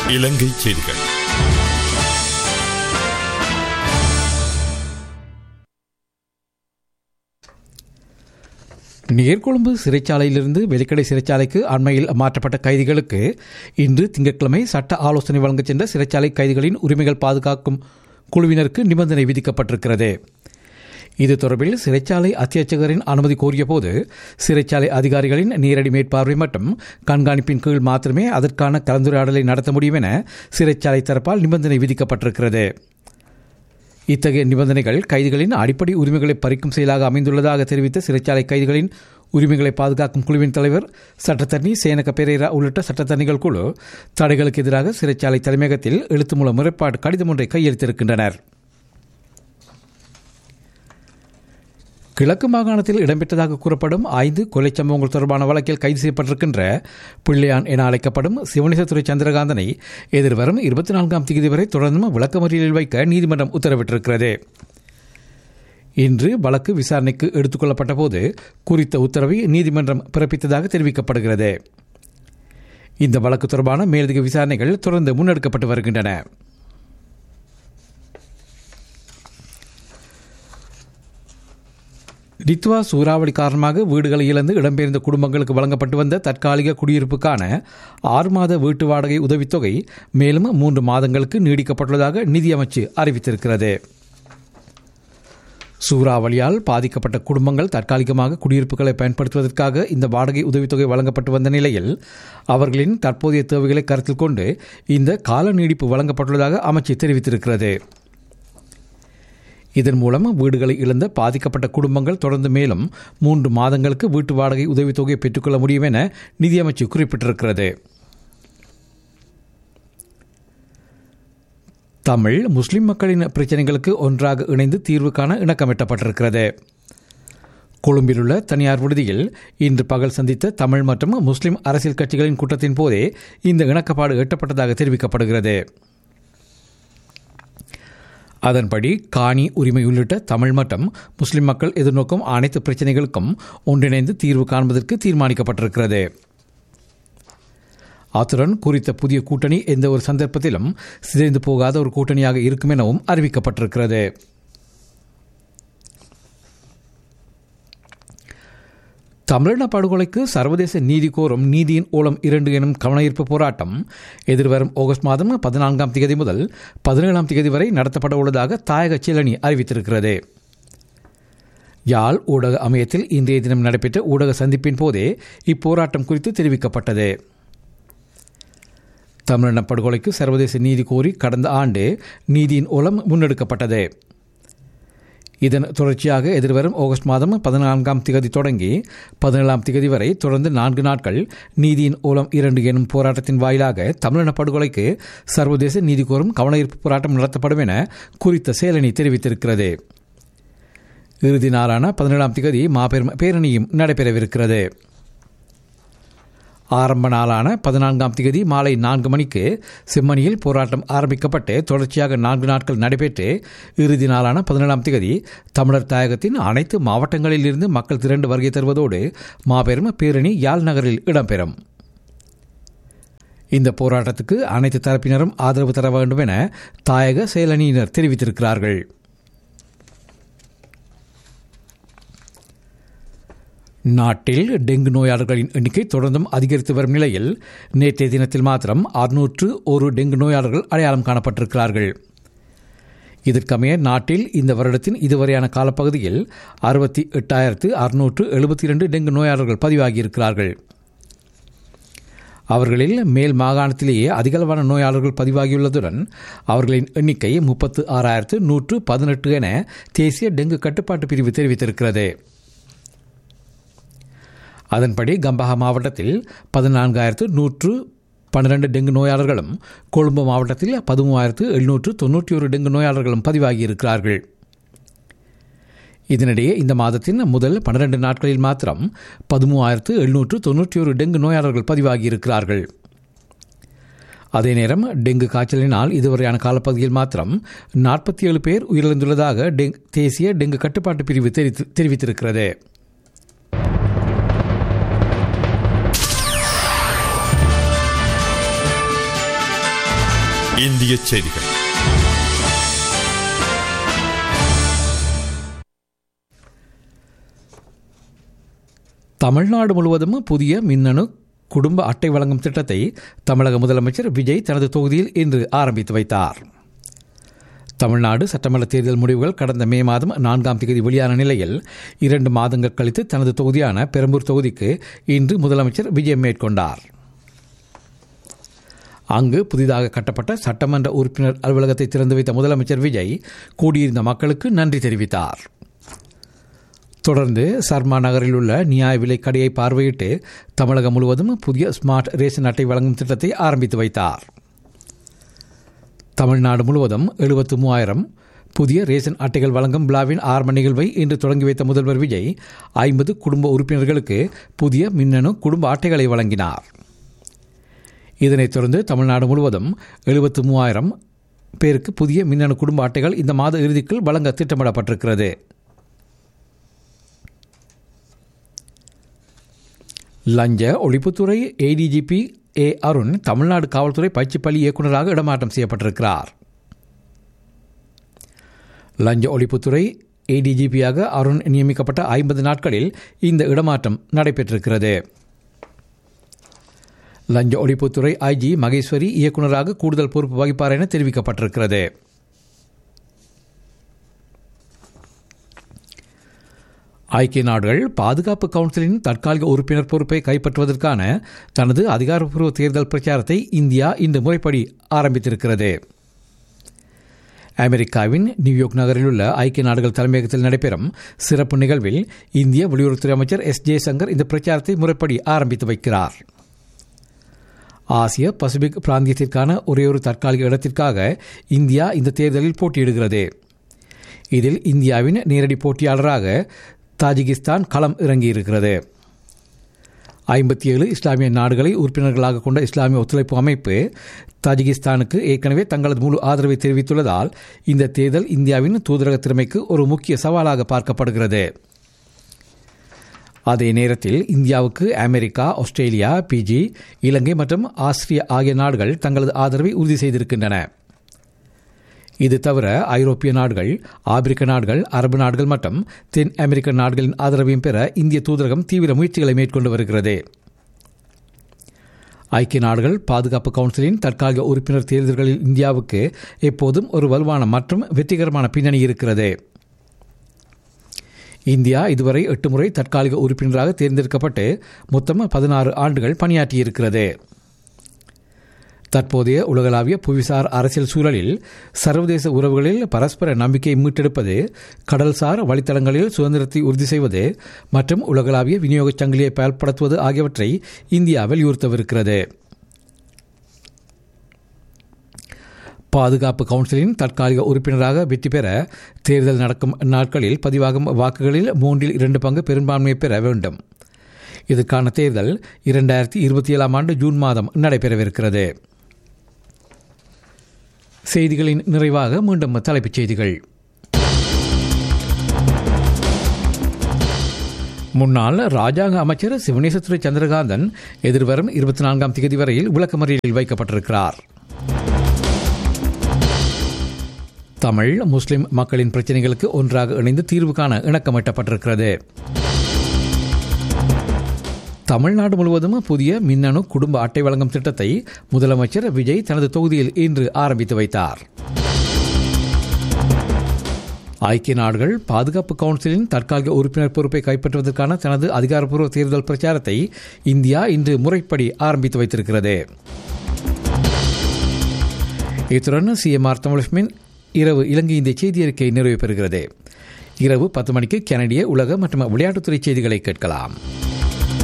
இலங்கை செய்திகள் நீர்கொழும்பு சிறைச்சாலையிலிருந்து வெலிக்கடை சிறைச்சாலைக்கு அண்மையில் மாற்றப்பட்ட கைதிகளுக்கு இன்று திங்கட்கிழமை சட்ட ஆலோசனை வழங்கச் சென்ற சிறைச்சாலை கைதிகளின் உரிமைகள் பாதுகாக்கும் குழுவினருக்கு நிபந்தனை விதிக்கப்பட்டிருக்கிறது இது தொடர்பில் சிறைச்சாலை அத்தியட்சகரின் அனுமதி கோரியபோது சிறைச்சாலை அதிகாரிகளின் நேரடி மேற்பார்வை மற்றும் கண்காணிப்பின் கீழ் மாத்திரமே அதற்கான கலந்துரையாடலை நடத்த முடியும் என சிறைச்சாலை தரப்பால் நிபந்தனை விதிக்கப்பட்டிருக்கிறது இத்தகைய நிபந்தனைகள் கைதிகளின் அடிப்படை உரிமைகளை பறிக்கும் செயலாக அமைந்துள்ளதாக தெரிவித்த சிறைச்சாலை கைதிகளின் உரிமைகளை பாதுகாக்கும் குழுவின் தலைவர் சட்டத்தரணி சேனக பெரேரா உள்ளிட்ட சட்டத்தரணிகள் குழு தடைகளுக்கு எதிராக சிறைச்சாலை தலைமையகத்தில் எழுத்து மூலம் முறைப்பாடு கடிதம் ஒன்றை கையெழுத்திருக்கின்றனர் கிழக்கு மாகாணத்தில் இடம்பெற்றதாக கூறப்படும் ஐந்து கொலை சம்பவங்கள் தொடர்பான வழக்கில் கைது செய்யப்பட்டிருக்கின்ற பிள்ளையான் என அழைக்கப்படும் சிவனேசத்துறை சந்திரகாந்தனை எதிர்வரும் இருபத்தி நான்காம் தேதி வரை தொடர்ந்தும் விளக்கமறியலில் வைக்க நீதிமன்றம் உத்தரவிட்டிருக்கிறது இன்று வழக்கு விசாரணைக்கு எடுத்துக் கொள்ளப்பட்ட போது குறித்த உத்தரவை நீதிமன்றம் பிறப்பித்ததாக தெரிவிக்கப்படுகிறது இந்த வழக்கு தொடர்பான மேலதிக விசாரணைகள் தொடர்ந்து முன்னெடுக்கப்பட்டு வருகின்றன டித்வா சூறாவளி காரணமாக வீடுகளை இழந்து இடம்பெயர்ந்த குடும்பங்களுக்கு வழங்கப்பட்டு வந்த தற்காலிக குடியிருப்புக்கான ஆறு மாத வீட்டு வாடகை உதவித்தொகை மேலும் மூன்று மாதங்களுக்கு நீடிக்கப்பட்டுள்ளதாக நிதியமைச்சு அறிவித்திருக்கிறது சூறாவளியால் பாதிக்கப்பட்ட குடும்பங்கள் தற்காலிகமாக குடியிருப்புகளை பயன்படுத்துவதற்காக இந்த வாடகை உதவித்தொகை வழங்கப்பட்டு வந்த நிலையில் அவர்களின் தற்போதைய தேவைகளை கருத்தில் கொண்டு இந்த கால நீடிப்பு வழங்கப்பட்டுள்ளதாக அமைச்சு தெரிவித்திருக்கிறது இதன் மூலம் வீடுகளை இழந்த பாதிக்கப்பட்ட குடும்பங்கள் தொடர்ந்து மேலும் மூன்று மாதங்களுக்கு வீட்டு வாடகை உதவித்தொகையை பெற்றுக்கொள்ள முடியும் என நிதியமைச்சு குறிப்பிட்டிருக்கிறது தமிழ் முஸ்லிம் மக்களின் பிரச்சினைகளுக்கு ஒன்றாக இணைந்து தீர்வு காண இணக்கமிட்டப்பட்டிருக்கிறது கொழும்பில் உள்ள தனியார் விடுதியில் இன்று பகல் சந்தித்த தமிழ் மற்றும் முஸ்லிம் அரசியல் கட்சிகளின் கூட்டத்தின் போதே இந்த இணக்கப்பாடு எட்டப்பட்டதாக தெரிவிக்கப்படுகிறது அதன்படி காணி உரிமை உள்ளிட்ட தமிழ் மற்றும் முஸ்லிம் மக்கள் எதிர்நோக்கும் அனைத்து பிரச்சினைகளுக்கும் ஒன்றிணைந்து தீர்வு காண்பதற்கு தீர்மானிக்கப்பட்டிருக்கிறது அத்துடன் குறித்த புதிய கூட்டணி எந்த ஒரு சந்தர்ப்பத்திலும் சிதைந்து போகாத ஒரு கூட்டணியாக இருக்கும் எனவும் அறிவிக்கப்பட்டிருக்கிறது தமிழின படுகொலைக்கு சர்வதேச நீதி கோரும் நீதியின் ஓலம் இரண்டு எனும் கவனஈர்ப்பு போராட்டம் எதிர்வரும் ஆகஸ்ட் மாதம் பதினான்காம் தேதி முதல் பதினேழாம் தேதி வரை நடத்தப்பட உள்ளதாக தாயக சிலனி அறிவித்திருக்கிறது யாழ் ஊடக அமையத்தில் இன்றைய தினம் நடைபெற்ற ஊடக சந்திப்பின் போதே இப்போராட்டம் குறித்து தெரிவிக்கப்பட்டது தமிழின படுகொலைக்கு சர்வதேச நீதி கோரி கடந்த ஆண்டு நீதியின் ஓலம் முன்னெடுக்கப்பட்டது இதன் தொடர்ச்சியாக எதிர்வரும் ஆகஸ்ட் மாதம் பதினான்காம் திகதி தொடங்கி பதினேழாம் திகதி வரை தொடர்ந்து நான்கு நாட்கள் நீதியின் ஓலம் இரண்டு எனும் போராட்டத்தின் வாயிலாக தமிழின படுகொலைக்கு சர்வதேச நீதி கோரும் கவனஈர்ப்பு போராட்டம் நடத்தப்படும் என குறித்த செயலணி தெரிவித்திருக்கிறது இறுதி நாளான பதினேழாம் திகதி மாபெரும் பேரணியும் நடைபெறவிருக்கிறது ஆரம்ப நாளான பதினான்காம் திகதி மாலை நான்கு மணிக்கு செம்மணியில் போராட்டம் ஆரம்பிக்கப்பட்டு தொடர்ச்சியாக நான்கு நாட்கள் நடைபெற்று இறுதி நாளான பதினேழாம் திகதி தமிழர் தாயகத்தின் அனைத்து மாவட்டங்களிலிருந்து மக்கள் திரண்டு வருகை தருவதோடு மாபெரும் பேரணி யாழ் நகரில் இடம்பெறும் இந்த போராட்டத்துக்கு அனைத்து தரப்பினரும் ஆதரவு தர வேண்டும் என தாயக செயலணியினர் தெரிவித்திருக்கிறார்கள் நாட்டில் டெங்கு நோயாளர்களின் எண்ணிக்கை தொடர்ந்தும் அதிகரித்து வரும் நிலையில் நேற்றைய தினத்தில் மாத்திரம் அறுநூற்று ஒரு டெங்கு நோயாளர்கள் அடையாளம் காணப்பட்டிருக்கிறார்கள் இதற்கமைய நாட்டில் இந்த வருடத்தின் இதுவரையான காலப்பகுதியில் அறுபத்தி எட்டாயிரத்து அறுநூற்று எழுபத்தி இரண்டு டெங்கு நோயாளர்கள் பதிவாகியிருக்கிறார்கள் அவர்களில் மேல் மாகாணத்திலேயே அதிகளவான நோயாளர்கள் பதிவாகியுள்ளதுடன் அவர்களின் எண்ணிக்கை முப்பத்து ஆறாயிரத்து நூற்று பதினெட்டு என தேசிய டெங்கு கட்டுப்பாட்டு பிரிவு தெரிவித்திருக்கிறது அதன்படி கம்பஹா மாவட்டத்தில் பதினான்காயிரத்து நூற்று பன்னிரண்டு டெங்கு நோயாளர்களும் கொழும்பு மாவட்டத்தில் பதிமூவாயிரத்து எழுநூற்று தொன்னூற்றி ஒரு டெங்கு நோயாளர்களும் பதிவாகியிருக்கிறார்கள் இதனிடையே இந்த மாதத்தின் முதல் பன்னிரண்டு நாட்களில் மாத்திரம் பதிமூவாயிரத்து எழுநூற்று தொன்னூற்றி ஒரு டெங்கு நோயாளர்கள் பதிவாகியிருக்கிறார்கள் அதே நேரம் டெங்கு காய்ச்சலினால் இதுவரையான காலப்பகுதியில் மாத்திரம் நாற்பத்தி ஏழு பேர் உயிரிழந்துள்ளதாக தேசிய டெங்கு கட்டுப்பாட்டு பிரிவு தெரிவித்திருக்கிறது இந்திய செய்திகள் தமிழ்நாடு முழுவதும் புதிய மின்னணு குடும்ப அட்டை வழங்கும் திட்டத்தை தமிழக முதலமைச்சர் விஜய் தனது தொகுதியில் இன்று ஆரம்பித்து வைத்தார் தமிழ்நாடு சட்டமன்ற தேர்தல் முடிவுகள் கடந்த மே மாதம் நான்காம் தேதி வெளியான நிலையில் இரண்டு மாதங்கள் கழித்து தனது தொகுதியான பெரம்பூர் தொகுதிக்கு இன்று முதலமைச்சர் விஜயம் மேற்கொண்டார் அங்கு புதிதாக கட்டப்பட்ட சட்டமன்ற உறுப்பினர் அலுவலகத்தை திறந்து வைத்த முதலமைச்சர் விஜய் கூடியிருந்த மக்களுக்கு நன்றி தெரிவித்தார் தொடர்ந்து சர்மா நகரில் உள்ள நியாய விலை கடையை பார்வையிட்டு தமிழகம் முழுவதும் புதிய ஸ்மார்ட் ரேஷன் அட்டை வழங்கும் திட்டத்தை ஆரம்பித்து வைத்தார் தமிழ்நாடு முழுவதும் எழுபத்து மூவாயிரம் புதிய ரேஷன் அட்டைகள் வழங்கும் விழாவின் ஆரம்ப நிகழ்வை இன்று தொடங்கி வைத்த முதல்வர் விஜய் ஐம்பது குடும்ப உறுப்பினர்களுக்கு புதிய மின்னணு குடும்ப அட்டைகளை வழங்கினார் இதனைத் தொடர்ந்து தமிழ்நாடு முழுவதும் எழுபத்து மூவாயிரம் பேருக்கு புதிய மின்னணு குடும்ப அட்டைகள் இந்த மாத இறுதிக்குள் வழங்க திட்டமிடப்பட்டிருக்கிறது லஞ்ச ஒழிப்புத்துறை ஏடிஜிபி ஏ அருண் தமிழ்நாடு காவல்துறை பயிற்சிப்பள்ளி இயக்குநராக இடமாற்றம் செய்யப்பட்டிருக்கிறார் லஞ்ச ஒழிப்புத்துறை ஏடிஜிபியாக அருண் நியமிக்கப்பட்ட ஐம்பது நாட்களில் இந்த இடமாற்றம் நடைபெற்றிருக்கிறது லஞ்ச ஒழிப்புத்துறை ஐஜி மகேஸ்வரி இயக்குநராக கூடுதல் பொறுப்பு வகிப்பார் என தெரிவிக்கப்பட்டிருக்கிறது ஐக்கிய நாடுகள் பாதுகாப்பு கவுன்சிலின் தற்காலிக உறுப்பினர் பொறுப்பை கைப்பற்றுவதற்கான தனது அதிகாரப்பூர்வ தேர்தல் பிரச்சாரத்தை இந்தியா இன்று முறைப்படி ஆரம்பித்திருக்கிறது அமெரிக்காவின் நியூயார்க் நகரில் உள்ள ஐக்கிய நாடுகள் தலைமையகத்தில் நடைபெறும் சிறப்பு நிகழ்வில் இந்திய வெளியுறவுத்துறை அமைச்சர் எஸ் ஜெய்சங்கர் இந்த பிரச்சாரத்தை முறைப்படி ஆரம்பித்து வைக்கிறார் ஆசிய பசிபிக் பிராந்தியத்திற்கான ஒரேயொரு தற்காலிக இடத்திற்காக இந்தியா இந்த தேர்தலில் போட்டியிடுகிறது இதில் இந்தியாவின் நேரடி போட்டியாளராக தாஜிகிஸ்தான் களம் இறங்கியிருக்கிறது ஐம்பத்தி ஏழு இஸ்லாமிய நாடுகளை உறுப்பினர்களாக கொண்ட இஸ்லாமிய ஒத்துழைப்பு அமைப்பு தாஜிகிஸ்தானுக்கு ஏற்கனவே தங்களது முழு ஆதரவை தெரிவித்துள்ளதால் இந்த தேர்தல் இந்தியாவின் தூதரக திறமைக்கு ஒரு முக்கிய சவாலாக பார்க்கப்படுகிறது அதே நேரத்தில் இந்தியாவுக்கு அமெரிக்கா ஆஸ்திரேலியா பிஜி இலங்கை மற்றும் ஆஸ்திரியா ஆகிய நாடுகள் தங்களது ஆதரவை உறுதி செய்திருக்கின்றன இது தவிர ஐரோப்பிய நாடுகள் ஆப்பிரிக்க நாடுகள் அரபு நாடுகள் மற்றும் தென் அமெரிக்க நாடுகளின் ஆதரவையும் பெற இந்திய தூதரகம் தீவிர முயற்சிகளை மேற்கொண்டு வருகிறது ஐக்கிய நாடுகள் பாதுகாப்பு கவுன்சிலின் தற்காலிக உறுப்பினர் தேர்தல்களில் இந்தியாவுக்கு எப்போதும் ஒரு வலுவான மற்றும் வெற்றிகரமான பின்னணி இருக்கிறது இந்தியா இதுவரை எட்டு முறை தற்காலிக உறுப்பினராக தேர்ந்தெடுக்கப்பட்டு மொத்தம் பதினாறு ஆண்டுகள் பணியாற்றியிருக்கிறது தற்போதைய உலகளாவிய புவிசார் அரசியல் சூழலில் சர்வதேச உறவுகளில் பரஸ்பர நம்பிக்கையை மீட்டெடுப்பது கடல்சார் வழித்தடங்களில் சுதந்திரத்தை உறுதி செய்வது மற்றும் உலகளாவிய விநியோகச் சங்கிலியை பயன்படுத்துவது ஆகியவற்றை இந்தியா வலியுறுத்தவிருக்கிறது பாதுகாப்பு கவுன்சிலின் தற்காலிக உறுப்பினராக வெற்றி பெற தேர்தல் நடக்கும் நாட்களில் பதிவாகும் வாக்குகளில் மூன்றில் இரண்டு பங்கு பெரும்பான்மையை பெற வேண்டும் இதற்கான தேர்தல் இரண்டாயிரத்தி இருபத்தி ஏழாம் ஆண்டு ஜூன் மாதம் நடைபெறவிருக்கிறது செய்திகளின் நிறைவாக மீண்டும் தலைப்புச் செய்திகள் முன்னாள் ராஜாங்க அமைச்சர் சிவனேசத்துறை சந்திரகாந்தன் எதிர்வரும் இருபத்தி நான்காம் தேதி வரையில் விளக்கமறியலில் வைக்கப்பட்டிருக்கிறார் தமிழ் முஸ்லிம் மக்களின் பிரச்சினைகளுக்கு ஒன்றாக இணைந்து தீர்வு காண இணக்கமிட்டப்பட்டிருக்கிறது தமிழ்நாடு முழுவதும் புதிய மின்னணு குடும்ப அட்டை வழங்கும் திட்டத்தை முதலமைச்சர் விஜய் தனது தொகுதியில் இன்று ஆரம்பித்து வைத்தார் ஐக்கிய நாடுகள் பாதுகாப்பு கவுன்சிலின் தற்காலிக உறுப்பினர் பொறுப்பை கைப்பற்றுவதற்கான தனது அதிகாரப்பூர்வ தேர்தல் பிரச்சாரத்தை இந்தியா இன்று முறைப்படி ஆரம்பித்து வைத்திருக்கிறது இத்துடன் சிஎம்ஆர் தமிழ்மின் இரவு இலங்கை இந்திய செய்தி அறிக்கை நிறைவு பெறுகிறது இரவு பத்து மணிக்கு கனடிய உலக மற்றும் விளையாட்டுத்துறை செய்திகளை கேட்கலாம்